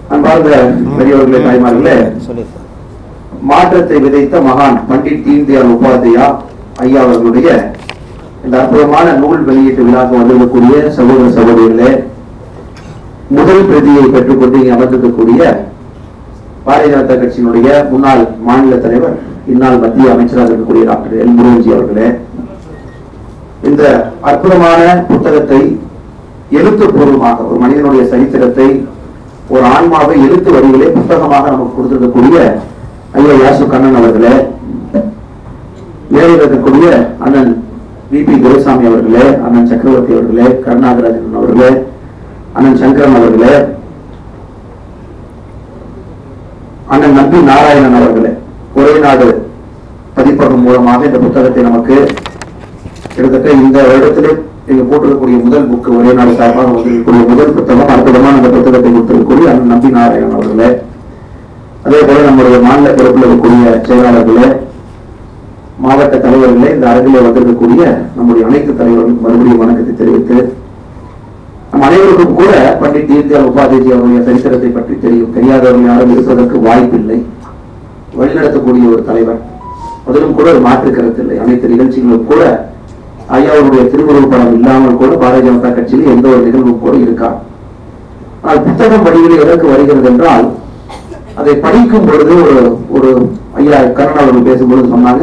அன்பார்ந்த பெரியவர்களே தாய்மார்களே சொல்லியிருக்கேன் மாற்றத்தை விதைத்த மகான் பண்டிட் தீன்தயாள் உபாத்யா ஐயா அவர்களுடைய இந்த அற்புதமான நூல் வெளியீட்டு விழாக்கு வந்திருக்கக்கூடிய சகோதர சகோதரிகளே முதல் பிரதியை பெற்றுக்கொண்டு இங்கே அமர்ந்திருக்கக்கூடிய பாரதிய ஜனதா கட்சியினுடைய முன்னாள் மாநில தலைவர் இந்நாள் மத்திய அமைச்சராக இருக்கக்கூடிய டாக்டர் எல் முருகன்ஜி அவர்களே இந்த அற்புதமான புத்தகத்தை எழுத்துப்பூர்வமாக ஒரு மனிதனுடைய சரித்திரத்தை ஒரு ஆன்மாவை எழுத்து வடிவிலே புத்தகமாக நமக்கு கொடுத்திருக்கக்கூடிய ஐயா யாசு கண்ணன் அவர்களே மேடையில் இருக்கக்கூடிய அண்ணன் வி பி துரைசாமி அவர்களே அண்ணன் சக்கரவர்த்தி அவர்களே கருணாகராஜன் அவர்களே அண்ணன் சங்கரன் அவர்களே அண்ணன் நம்பி நாராயணன் அவர்களே ஒரே நாடு பதிப்பகம் மூலமாக இந்த புத்தகத்தை நமக்கு கிட்டத்தட்ட இந்த வருடத்திலே நீங்க போட்டிருக்கக்கூடிய முதல் புக்கு ஒரே நாடு சார்பாக வந்திருக்கக்கூடிய முதல் புத்தகம் அற்புதமான அந்த புத்தகத்தை கொடுத்திருக்கக்கூடிய அண்ணன் நம்பி நாராயணன் அவர்களே அதே போல நம்முடைய மாநில பொறுப்பில் இருக்கக்கூடிய செயலாளர்களே மாவட்ட தலைவர்களே இந்த அரங்கிலே வந்திருக்கக்கூடிய நம்முடைய அனைத்து தலைவர்களுக்கும் மறுபடியும் வணக்கத்தை தெரிவித்து நம் அனைவருக்கும் கூட பண்டிட் தீன்தயாள் உபாத்யாஜி அவருடைய சரித்திரத்தை பற்றி தெரியும் தெரியாதவர்கள் யாரும் இருப்பதற்கு வாய்ப்பில்லை வழிநடத்தக்கூடிய ஒரு தலைவர் அதிலும் கூட ஒரு மாற்று கருத்து இல்லை அனைத்து நிகழ்ச்சிகளும் கூட ஐயாவுடைய திருவுருவப் படம் இல்லாமல் கூட பாரதிய ஜனதா கட்சியில் எந்த ஒரு நிகழ்வும் கூட இருக்கா ஆனால் புத்தகம் வடிவில் எதற்கு வருகிறது என்றால் அதை படிக்கும் பொழுது ஒரு ஒரு ஐயா கருணா அவர்கள் பேசும்பொழுது சொன்னாங்க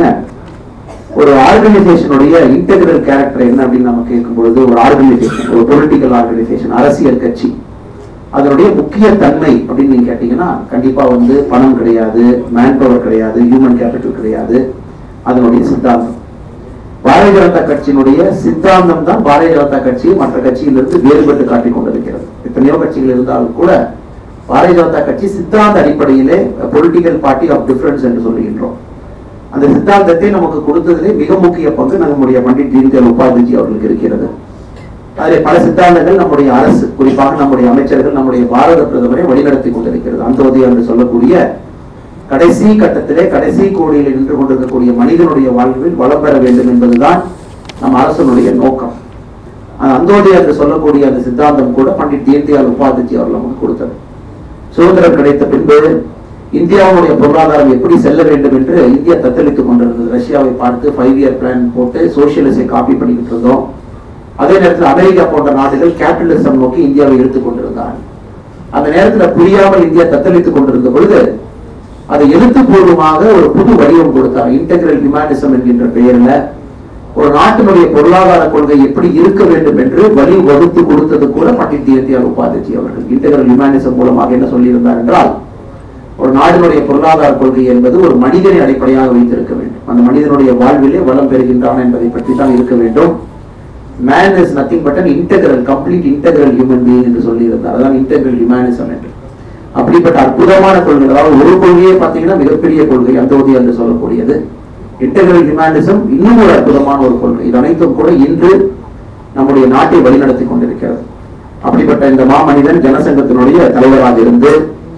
ஒரு ஆர்கனைசேஷனுடைய இன்டெகிரல் கேரக்டர் என்ன அப்படின்னு நம்ம கேட்கும் பொழுது ஒரு ஆர்கனைசேஷன் ஒரு பொலிட்டிக்கல் ஆர்கனைசேஷன் அரசியல் கட்சி அதனுடைய முக்கிய தன்மை அப்படின்னு நீங்க கேட்டீங்கன்னா கண்டிப்பா வந்து பணம் கிடையாது மேன் பவர் கிடையாது ஹியூமன் கேபிட்டல் கிடையாது அதனுடைய சித்தாந்தம் பாரதிய ஜனதா கட்சியினுடைய சித்தாந்தம் தான் பாரதிய ஜனதா கட்சியை மற்ற கட்சியிலிருந்து வேறுபட்டு காட்டிக் கொண்டிருக்கிறது எத்தனையோ கட்சிகள் இருந்தாலும் கூட பாரதிய ஜனதா கட்சி சித்தாந்த அடிப்படையிலே பொலிட்டிக்கல் பார்ட்டி ஆஃப் டிஃபரன்ஸ் என்று சொல்லுகின்றோம் அந்த சித்தாந்தத்தை நமக்கு கொடுத்ததிலே மிக முக்கிய பங்கு நம்முடைய பண்டிட் தீன்தயாள் உபாத்யாஜி அவர்களுக்கு இருக்கிறது அதிலே பல சித்தாந்தங்கள் நம்முடைய அரசு குறிப்பாக நம்முடைய அமைச்சர்கள் நம்முடைய பாரத பிரதமரை வழிநடத்தி கொண்டிருக்கிறது அந்தோதயா என்று சொல்லக்கூடிய கடைசி கட்டத்திலே கடைசி கோடியில் நின்று கொண்டிருக்கக்கூடிய மனிதனுடைய வாழ்வில் வளம் பெற வேண்டும் என்பதுதான் நம் அரசனுடைய நோக்கம் அந்த அந்தோதயா என்று சொல்லக்கூடிய அந்த சித்தாந்தம் கூட பண்டிட் தீன்தயாள் உபாத்யாஜி அவர்கள் நமக்கு கொடுத்தது சுதந்திரம் கிடைத்த பின்பு இந்தியாவுடைய பொருளாதாரம் எப்படி செல்ல வேண்டும் என்று இந்தியா தத்தளித்துக் கொண்டிருந்தது ரஷ்யாவை பார்த்து ஃபைவ் இயர் பிளான் போட்டு சோசியலிசை காப்பி பண்ணிக்கிட்டு இருந்தோம் அதே நேரத்தில் அமெரிக்கா போன்ற நாடுகள் கேபிட்டலிசம் நோக்கி இந்தியாவை இழுத்துக் கொண்டிருந்தார்கள் அந்த நேரத்தில் புரியாமல் இந்தியா தத்தளித்துக் கொண்டிருந்த பொழுது அதை எழுத்துப்பூர்வமாக ஒரு புது வடிவம் கொடுத்தார் இன்டெகிரல் ஹியூமானிசம் என்கின்ற பெயர்ல ஒரு நாட்டினுடைய பொருளாதார கொள்கை எப்படி இருக்க வேண்டும் என்று வழி வகுத்து கொடுத்தது கூட பண்டிட் தீனதயாள் உபாத்யாஜி அவர்கள் இன்டெகிரல் ஹியூமானிசம் மூலமாக என்ன சொல்லியிருந்தார் என்றால் ஒரு நாட்டினுடைய பொருளாதார கொள்கை என்பது ஒரு மனிதனை அடிப்படையாக வைத்திருக்க வேண்டும் அந்த மனிதனுடைய வாழ்விலே வளம் பெறுகின்றான் என்பதை பற்றி தான் இருக்க வேண்டும் man is nothing but an integral complete integral human being என்று சொல்லியிருந்தார் அதான் இன்டெகிரல் ஹியூமானிசம் என்று அப்படிப்பட்ட அற்புதமான கொள்கை அதாவது ஒரு கொள்கையே பார்த்தீங்கன்னா மிகப்பெரிய கொள்கை அந்தோதி என்று சொல்லக்கூடியது இன்டெகிரல் ஹியூமானிசம் இன்னும் ஒரு அற்புதமான ஒரு கொள்கை இது அனைத்தும் கூட இன்று நம்முடைய நாட்டை வழிநடத்தி கொண்டிருக்கிறது அப்படிப்பட்ட இந்த மாமனிதன் ஜனசங்கத்தினுடைய தலைவராக இருந்து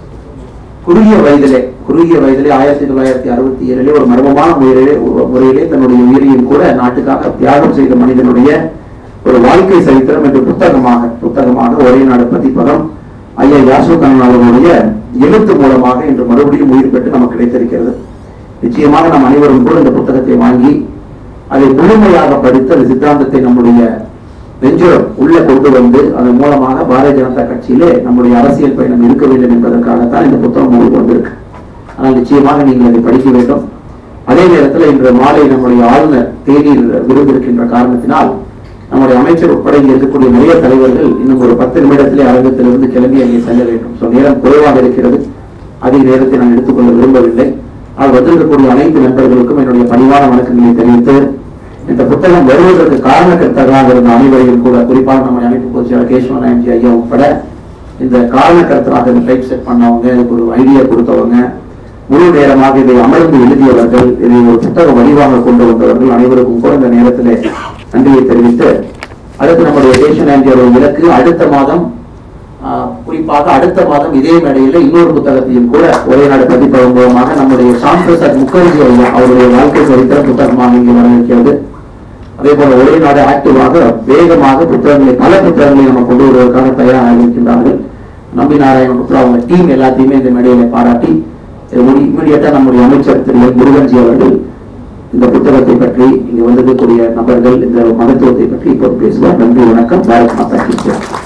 குறுகிய வயதிலே குறுகிய வயதிலே ஆயிரத்தி தொள்ளாயிரத்தி அறுபத்தி ஏழிலே ஒரு மர்மமான முறையிலே முறையிலே தன்னுடைய உயிரையும் கூட நாட்டுக்காக தியாகம் செய்த மனிதனுடைய ஒரு வாழ்க்கை சரித்திரம் என்ற புத்தகமாக புத்தகமாக ஒரே நாடு பதிப்பகம் ஐயா யாசு கண்ணன் அவர்களுடைய எழுத்து மூலமாக இன்று மறுபடியும் உயிர் பெற்று நமக்கு கிடைத்திருக்கிறது நிச்சயமாக நாம் அனைவரும் கூட இந்த புத்தகத்தை வாங்கி அதை முழுமையாக படித்து அந்த சித்தாந்தத்தை நம்முடைய நெஞ்சுரம் உள்ள கொண்டு வந்து அதன் மூலமாக பாரதிய ஜனதா கட்சியிலே நம்முடைய அரசியல் பயணம் இருக்க வேண்டும் என்பதற்காகத்தான் இந்த புத்தகம் உங்களுக்கு வந்திருக்கு ஆனால் நிச்சயமாக நீங்கள் அதை படிக்க வேண்டும் அதே நேரத்தில் இன்று மாலை நம்முடைய ஆளுநர் தேநீர் விருது இருக்கின்ற காரணத்தினால் நம்முடைய அமைச்சர் உட்பட இங்கே இருக்கக்கூடிய நிறைய தலைவர்கள் இன்னும் ஒரு பத்து நிமிடத்திலே அரங்கத்திலிருந்து கிளம்பி அங்கே செல்ல வேண்டும் ஸோ நேரம் குறைவாக இருக்கிறது அதிக நேரத்தை நான் எடுத்துக்கொள்ள விரும்பவில்லை ஆனால் வந்திருக்கக்கூடிய அனைத்து நண்பர்களுக்கும் என்னுடைய பணிவான வணக்கங்களை தெரிவித்து இந்த புத்தகம் வருவதற்கு காரணக்கர்த்தராக இருந்த அனைவரையும் கூட குறிப்பாக நம்ம அமைப்பு பொதுச்செயலர் கேசவ நாயன்ஜி ஐயா உட்பட இந்த காரணக்கர்த்தராக இந்த டைப் செட் பண்ணவங்க இதுக்கு ஒரு ஐடியா கொடுத்தவங்க முழு நேரமாக இதை அமர்ந்து எழுதியவர்கள் இதை ஒரு புத்தக வடிவாக கொண்டு வந்தவர்கள் அனைவருக்கும் கூட இந்த நேரத்திலே நன்றியை தெரிவித்து அடுத்து நம்முடைய கேசவ நாயன்ஜி அவர்கள் இலக்கு அடுத்த மாதம் ஆஹ், குறிப்பாக அடுத்த மாதம் இதே மேடையில் இன்னொரு புத்தகத்தையும் கூட ஒரே நாடு பதிப்பதன் மூலமாக நம்முடைய சாம் பிரசாத் முகர்ஜி ஐயா அவருடைய வாழ்க்கை சரித்திர புத்தகமாக இங்கே வரவிருக்கிறது அதே போல ஒரே நாடு ஆக்டிவாக வேகமாக புத்தகங்களை பல புத்தகங்களை நம்ம கொண்டு வருவதற்காக தயாராக இருக்கின்றார்கள் நம்பி நாராயணன் உட்பட அவங்க டீம் எல்லாத்தையுமே இந்த மேடையில பாராட்டி இமீடியட்டா நம்முடைய அமைச்சர் திரு எல் முருகன்ஜி அவர்கள் இந்த புத்தகத்தை பற்றி இங்கு வந்திருக்கக்கூடிய நபர்கள் இந்த மகத்துவத்தை பற்றி இப்போது பேசுவார் நன்றி வணக்கம் பாரத் மாதா கி ஜெய்.